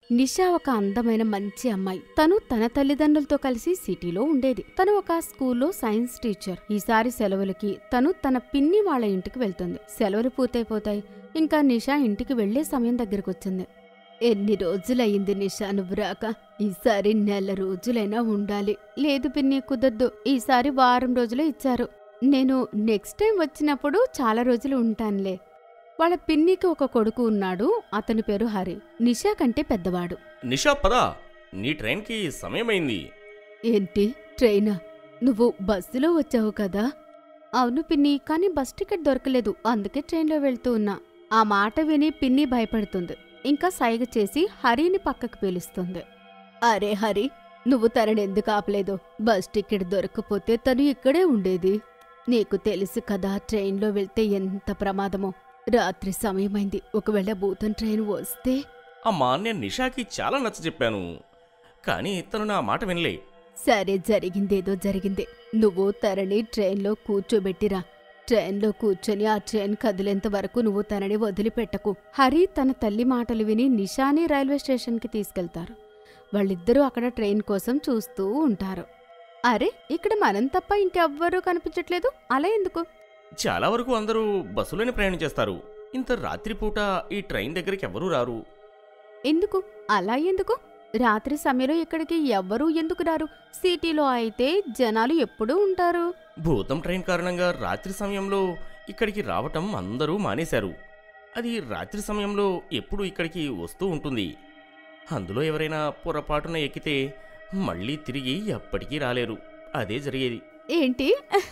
నిషా ఒక అందమైన మంచి అమ్మాయి తను తన తల్లిదండ్రులతో కలిసి సిటీలో ఉండేది తను ఒక స్కూల్లో సైన్స్ టీచర్ ఈసారి సెలవులకి తను తన పిన్ని వాళ్ళ ఇంటికి వెళ్తుంది సెలవులు పూర్తయిపోతాయి ఇంకా నిషా ఇంటికి వెళ్లే సమయం దగ్గరకు వచ్చింది ఎన్ని రోజులయ్యింది నిషా నువ్వు రాక ఈసారి నెల రోజులైనా ఉండాలి లేదు పిన్ని కుదరదు ఈసారి వారం రోజులు ఇచ్చారు నేను నెక్స్ట్ టైం వచ్చినప్పుడు చాలా రోజులు ఉంటానులే వాళ్ళ పిన్నికి ఒక కొడుకు ఉన్నాడు అతని పేరు హరి నిషా కంటే పెద్దవాడు నిషా పద నీ ట్రైన్కి సమయమైంది ఏంటి ట్రైనా నువ్వు బస్సులో వచ్చావు కదా అవును పిన్ని కానీ బస్ టికెట్ దొరకలేదు అందుకే ట్రైన్లో వెళ్తూ ఉన్నా ఆ మాట విని పిన్ని భయపడుతుంది ఇంకా సైగ చేసి హరిని పక్కకు పిలుస్తుంది అరే హరి నువ్వు తనని ఎందుకు ఆపలేదు బస్ టికెట్ దొరకపోతే తను ఇక్కడే ఉండేది నీకు తెలుసు కదా ట్రైన్లో వెళ్తే ఎంత ప్రమాదమో రాత్రి సమయమైంది ఒకవేళ భూతం ట్రైన్ వస్తే అమ్మా నేను నిషాకి చాలా నచ్చ చెప్పాను కానీ తను నా మాట వినలే సరే జరిగిందేదో జరిగిందే నువ్వు తనని ట్రైన్లో కూర్చోబెట్టిరా ట్రైన్లో కూర్చొని ఆ ట్రైన్ కదిలేంత వరకు నువ్వు తనని వదిలిపెట్టకు హరి తన తల్లి మాటలు విని నిషాని రైల్వే స్టేషన్కి తీసుకెళ్తారు వాళ్ళిద్దరూ అక్కడ ట్రైన్ కోసం చూస్తూ ఉంటారు అరే ఇక్కడ మనం తప్ప ఇంకెవ్వరూ కనిపించట్లేదు అలా ఎందుకు చాలా వరకు అందరూ బస్సులోనే ప్రయాణం చేస్తారు ఇంత రాత్రిపూట ఈ ట్రైన్ దగ్గరికి ఎవరూ రారు ఎందుకు అలా ఎందుకు రాత్రి సమయంలో ఇక్కడికి ఎవ్వరూ ఎందుకు రారు సిటీలో అయితే జనాలు ఎప్పుడూ ఉంటారు భూతం ట్రైన్ కారణంగా రాత్రి సమయంలో ఇక్కడికి రావటం అందరూ మానేశారు అది రాత్రి సమయంలో ఎప్పుడు ఇక్కడికి వస్తూ ఉంటుంది అందులో ఎవరైనా పొరపాటున ఎక్కితే మళ్ళీ తిరిగి ఎప్పటికీ రాలేరు అదే జరిగేది ఏంటి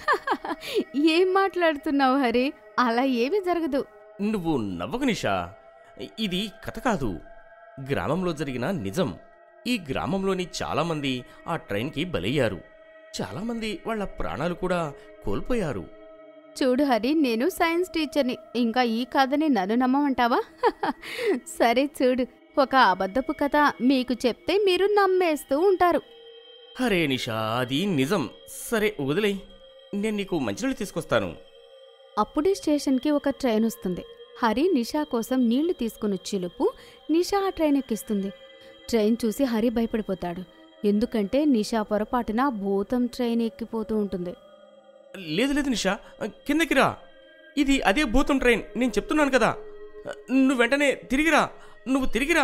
ఏం మాట్లాడుతున్నావు హరి అలా ఏమీ జరగదు నువ్వు నవ్వకు నిషా ఇది కథ కాదు గ్రామంలో జరిగిన నిజం ఈ గ్రామంలోని చాలామంది ఆ ట్రైన్కి బలయ్యారు చాలామంది వాళ్ళ ప్రాణాలు కూడా కోల్పోయారు చూడు హరి నేను సైన్స్ టీచర్ని ఇంకా ఈ కథని నన్ను నమ్మమంటావా సరే చూడు ఒక అబద్ధపు కథ మీకు చెప్తే మీరు నమ్మేస్తూ ఉంటారు హరే నిషా అది నిజం సరే వదిలే నేను నీకు మంచినీళ్ళు తీసుకొస్తాను అప్పుడే స్టేషన్కి ఒక ట్రైన్ వస్తుంది హరి నిషా కోసం నీళ్లు తీసుకునొచ్చేలోపు నిషా ఆ ట్రైన్ ఎక్కిస్తుంది ట్రైన్ చూసి హరి భయపడిపోతాడు ఎందుకంటే నిషా పొరపాటున భూతం ట్రైన్ ఎక్కిపోతూ ఉంటుంది లేదు లేదు నిషా కిందకి రా ఇది అదే భూతం ట్రైన్ నేను చెప్తున్నాను కదా నువ్వు వెంటనే తిరిగిరా నువ్వు తిరిగిరా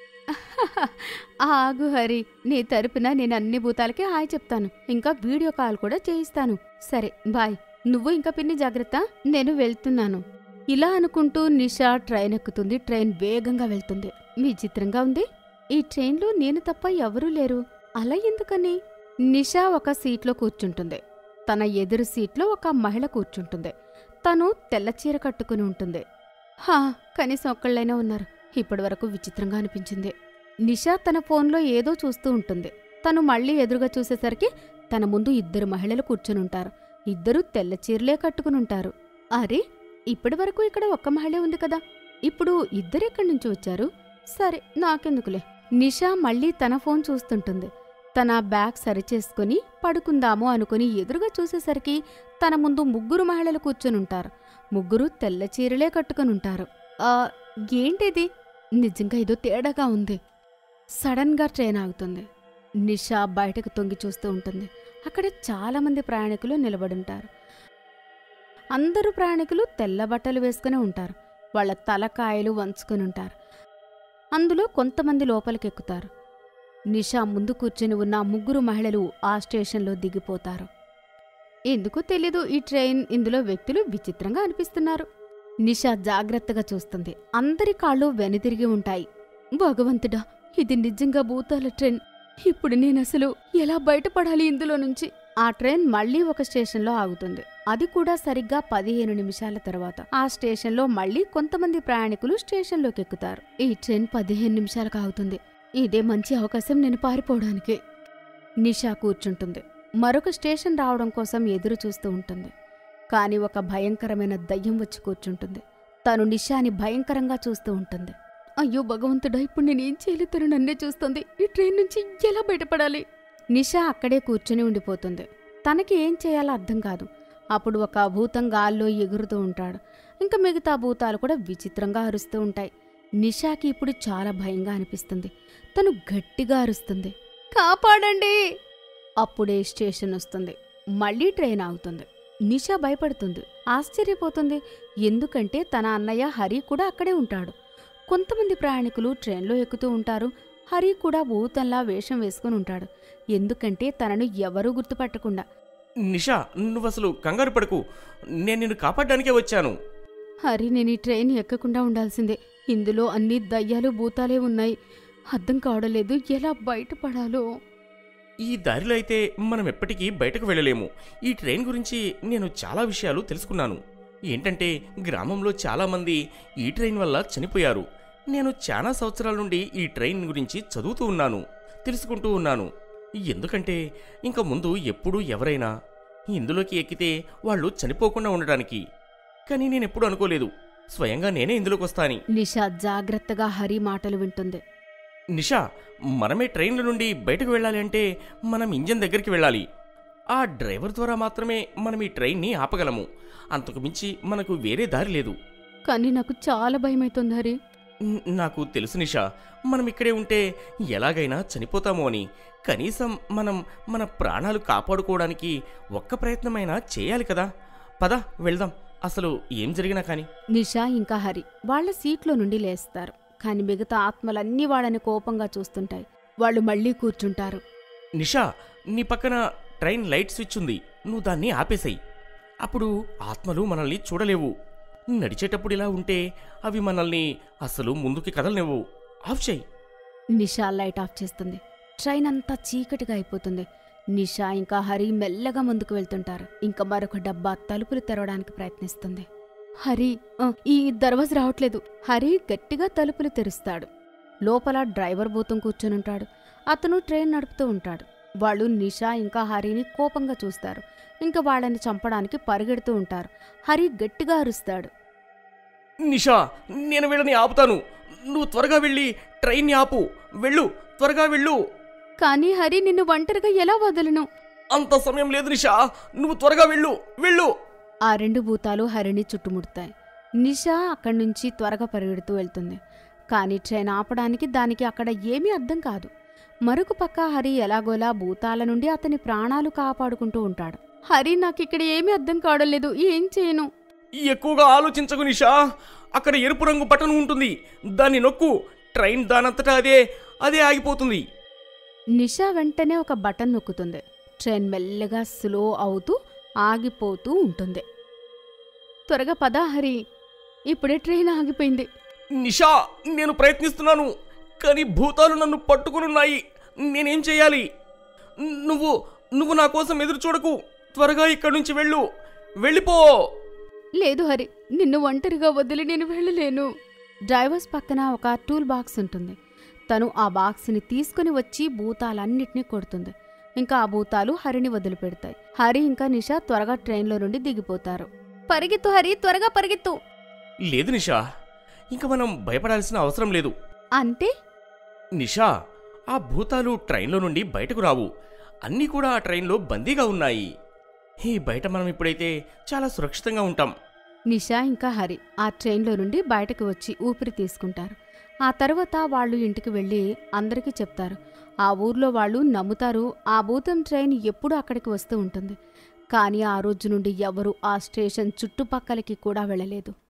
ఆగు హరి నీ తరపున నేను అన్ని భూతాలకి హాయ్ చెప్తాను ఇంకా వీడియో కాల్ కూడా చేయిస్తాను సరే బాయ్ నువ్వు ఇంకా పిన్ని జాగ్రత్త నేను వెళ్తున్నాను ఇలా అనుకుంటూ నిషా ట్రైన్ ఎక్కుతుంది ట్రైన్ వేగంగా వెళ్తుంది విచిత్రంగా ఉంది ఈ ట్రైన్లో నేను తప్ప ఎవరూ లేరు అలా ఎందుకని నిషా ఒక సీట్లో కూర్చుంటుంది తన ఎదురు సీట్లో ఒక మహిళ కూర్చుంటుంది తను తెల్ల చీర కట్టుకుని ఉంటుంది హా కనీసం ఒక్కళ్ళైనా ఉన్నారు ఇప్పటివరకు విచిత్రంగా అనిపించింది నిషా తన ఫోన్లో ఏదో చూస్తూ ఉంటుంది తను మళ్ళీ ఎదురుగా చూసేసరికి తన ముందు ఇద్దరు మహిళలు కూర్చునుంటారు ఇద్దరూ తెల్ల చీరలే కట్టుకునుంటారు అరే ఇప్పటివరకు ఇక్కడ ఒక్క మహిళే ఉంది కదా ఇప్పుడు ఇద్దరెక్కడి నుంచి వచ్చారు సరే నాకెందుకులే నిషా మళ్ళీ తన ఫోన్ చూస్తుంటుంది తన బ్యాగ్ సరిచేసుకుని పడుకుందాము అనుకుని ఎదురుగా చూసేసరికి తన ముందు ముగ్గురు మహిళలు కూర్చునుంటారు ముగ్గురు తెల్ల చీరలే కట్టుకునుంటారు ఆ ఏంటిది నిజంగా ఏదో తేడాగా ఉంది సడన్గా ట్రైన్ ఆగుతుంది నిషా బయటకు తొంగి చూస్తూ ఉంటుంది అక్కడ చాలామంది ప్రయాణికులు నిలబడుంటారు అందరూ ప్రయాణికులు తెల్ల బట్టలు వేసుకుని ఉంటారు వాళ్ళ తలకాయలు వంచుకుని ఉంటారు అందులో కొంతమంది లోపలికి ఎక్కుతారు నిషా ముందు కూర్చుని ఉన్న ముగ్గురు మహిళలు ఆ స్టేషన్లో దిగిపోతారు ఎందుకో తెలీదు ఈ ట్రైన్ ఇందులో వ్యక్తులు విచిత్రంగా అనిపిస్తున్నారు నిషా జాగ్రత్తగా చూస్తుంది అందరి కాళ్ళు వెనుతిరిగి ఉంటాయి భగవంతుడా ఇది నిజంగా భూతాల ట్రైన్ ఇప్పుడు నేనసలు ఎలా బయటపడాలి ఇందులో నుంచి ఆ ట్రైన్ మళ్ళీ ఒక స్టేషన్లో ఆగుతుంది అది కూడా సరిగ్గా పదిహేను నిమిషాల తర్వాత ఆ స్టేషన్లో మళ్ళీ కొంతమంది ప్రయాణికులు స్టేషన్లోకి ఎక్కుతారు ఈ ట్రైన్ పదిహేను నిమిషాలకు ఆగుతుంది ఇదే మంచి అవకాశం నేను పారిపోవడానికి నిషా కూర్చుంటుంది మరొక స్టేషన్ రావడం కోసం ఎదురు చూస్తూ ఉంటుంది కాని ఒక భయంకరమైన దయ్యం వచ్చి కూర్చుంటుంది తను నిషాని భయంకరంగా చూస్తూ ఉంటుంది అయ్యో భగవంతుడా ఇప్పుడు నేనేం చేయలేదు తను నన్నే చూస్తుంది ఈ ట్రైన్ నుంచి ఎలా బయటపడాలి నిషా అక్కడే కూర్చుని ఉండిపోతుంది తనకి ఏం చేయాలో అర్థం కాదు అప్పుడు ఒక భూతం గాల్లో ఎగురుతూ ఉంటాడు ఇంకా మిగతా భూతాలు కూడా విచిత్రంగా అరుస్తూ ఉంటాయి నిషాకి ఇప్పుడు చాలా భయంగా అనిపిస్తుంది తను గట్టిగా అరుస్తుంది కాపాడండి అప్పుడే స్టేషన్ వస్తుంది మళ్ళీ ట్రైన్ ఆగుతుంది నిషా భయపడుతుంది ఆశ్చర్యపోతుంది ఎందుకంటే తన అన్నయ్య హరి కూడా అక్కడే ఉంటాడు కొంతమంది ప్రయాణికులు ట్రైన్లో ఎక్కుతూ ఉంటారు హరి కూడా భూతంలా వేషం వేసుకుని ఉంటాడు ఎందుకంటే తనను ఎవరూ గుర్తుపట్టకుండా నిషా నువ్వు అసలు కంగారు పడకు నేను నిన్ను కాపాడడానికే వచ్చాను హరి నేను ఈ ట్రైన్ ఎక్కకుండా ఉండాల్సిందే ఇందులో అన్ని దయ్యాలు భూతాలే ఉన్నాయి అర్థం కావడం లేదు ఎలా బయటపడాలో ఈ దారిలో అయితే మనం ఎప్పటికీ బయటకు వెళ్ళలేము ఈ ట్రైన్ గురించి నేను చాలా విషయాలు తెలుసుకున్నాను ఏంటంటే గ్రామంలో చాలామంది ఈ ట్రైన్ వల్ల చనిపోయారు నేను చాలా సంవత్సరాల నుండి ఈ ట్రైన్ గురించి చదువుతూ ఉన్నాను తెలుసుకుంటూ ఉన్నాను ఎందుకంటే ఇంక ముందు ఎప్పుడూ ఎవరైనా ఇందులోకి ఎక్కితే వాళ్ళు చనిపోకుండా ఉండడానికి కానీ నేనెప్పుడు అనుకోలేదు స్వయంగా నేనే ఇందులోకి వస్తాని నిషా జాగ్రత్తగా హరి మాటలు వింటుంది నిషా మనమే ట్రైన్ల నుండి బయటకు వెళ్ళాలి అంటే మనం ఇంజన్ దగ్గరికి వెళ్ళాలి ఆ డ్రైవర్ ద్వారా మాత్రమే మనం ఈ ట్రైన్ని ఆపగలము అంతకు మించి మనకు వేరే దారి లేదు కానీ నాకు చాలా భయమైతుంది హరి న్- నాకు తెలుసు నిషా మనం ఇక్కడే ఉంటే ఎలాగైనా చనిపోతాము అని కనీసం మనం మన ప్రాణాలు కాపాడుకోవడానికి ఒక్క ప్రయత్నమైనా చేయాలి కదా పద వెళ్దాం అసలు ఏం జరిగినా కానీ నిషా ఇంకా హరి వాళ్ళ సీట్లో నుండి లేస్తారు కాని మిగతా ఆత్మలన్నీ వాళ్ళని కోపంగా చూస్తుంటాయి వాళ్ళు మళ్ళీ కూర్చుంటారు నిషా నీ పక్కన ట్రైన్ లైట్ స్విచ్ ఉంది నువ్వు దాన్ని ఆపేసాయి అప్పుడు ఆత్మలు మనల్ని చూడలేవు నడిచేటప్పుడు ఇలా ఉంటే అవి మనల్ని అసలు ముందుకి కదలనివ్వు ఆఫ్ చేయి నిషా లైట్ ఆఫ్ చేస్తుంది ట్రైన్ అంతా చీకటిగా అయిపోతుంది నిషా ఇంకా హరి మెల్లగా ముందుకు వెళ్తుంటారు ఇంకా మరొక డబ్బా తలుపులు తెరవడానికి ప్రయత్నిస్తుంది హరి ఆ, ఈ దర్వాజ రావట్లేదు హరి గట్టిగా తలుపులు తెరుస్తాడు లోపల డ్రైవర్ భూతం కూర్చొనుంటాడు అతను ట్రైన్ నడుపుతూ ఉంటాడు వాళ్ళు నిషా ఇంకా హరిని కోపంగా చూస్తారు ఇంకా వాళ్ళని చంపడానికి పరిగెడుతూ ఉంటారు హరి గట్టిగా అరుస్తాడు నిషా నేను వీళ్ళని ఆపుతాను నువ్వు త్వరగా వెళ్ళి ట్రైన్ని ఆపు వెళ్ళు త్వరగా వెళ్ళు కానీ హరి నిన్ను ఒంటరిగా ఎలా వదలను అంత సమయం లేదు నిషా నువ్వు త్వరగా వెళ్ళు వెళ్ళు ఆ రెండు భూతాలు హరిని చుట్టుముడతాయి నిషా అక్కడి నుంచి త్వరగా పరిగెడుతూ వెళ్తుంది కానీ ట్రైన్ ఆపడానికి దానికి అక్కడ ఏమీ అర్థం కాదు మరొక పక్క హరి ఎలాగోలా భూతాల నుండి అతని ప్రాణాలు కాపాడుకుంటూ ఉంటాడు హరి నాకిక్కడ ఏమీ అర్థం కావడం లేదు ఏం చేయను ఎక్కువగా ఆలోచించకు నిషా అక్కడ ఎరుపు రంగు బటన్ ఉంటుంది దాన్ని నొక్కు ట్రైన్ దానంతటా అదే అదే ఆగిపోతుంది నిషా వెంటనే ఒక బటన్ నొక్కుతుంది ట్రైన్ మెల్లగా స్లో అవుతూ ఆగిపోతూ ఉంటుంది త్వరగా పదా హరి ఇప్పుడే ట్రైన్ ఆగిపోయింది నిషా నేను ప్రయత్నిస్తున్నాను కానీ భూతాలు నన్ను పట్టుకునున్నాయి నేనేం చేయాలి నువ్వు నువ్వు నా కోసం ఎదురు చూడకు త్వరగా ఇక్కడి నుంచి వెళ్ళు వెళ్ళిపో లేదు హరి నిన్ను ఒంటరిగా వదిలి నేను వెళ్ళలేను డ్రైవర్స్ పక్కన ఒక టూల్ బాక్స్ ఉంటుంది తను ఆ బాక్స్ని తీసుకుని వచ్చి భూతాలన్నిటినీ కొడుతుంది ఇంకా ఆ భూతాలు హరిని వదిలిపెడతాయి హరి ఇంకా నిషా త్వరగా ట్రైన్లో నుండి దిగిపోతారు పరిగెత్తు హరి త్వరగా పరిగెత్తు లేదు నిషా ఇంక మనం భయపడాల్సిన అవసరం లేదు అంటే నిషా ఆ భూతాలు ట్రైన్లో నుండి బయటకు రావు అన్నీ కూడా ఆ ట్రైన్లో బందీగా ఉన్నాయి ఈ బయట మనం ఇప్పుడైతే చాలా సురక్షితంగా ఉంటాం నిషా ఇంకా హరి ఆ ట్రైన్లో నుండి బయటకు వచ్చి ఊపిరి తీసుకుంటారు ఆ తర్వాత వాళ్ళు ఇంటికి వెళ్ళి అందరికీ చెప్తారు ఆ ఊర్లో వాళ్ళు నమ్ముతారు ఆ భూతం ట్రైన్ ఎప్పుడూ అక్కడికి వస్తూ ఉంటుంది కానీ ఆ రోజు నుండి ఎవరు ఆ స్టేషన్ చుట్టుపక్కలకి కూడా వెళ్ళలేదు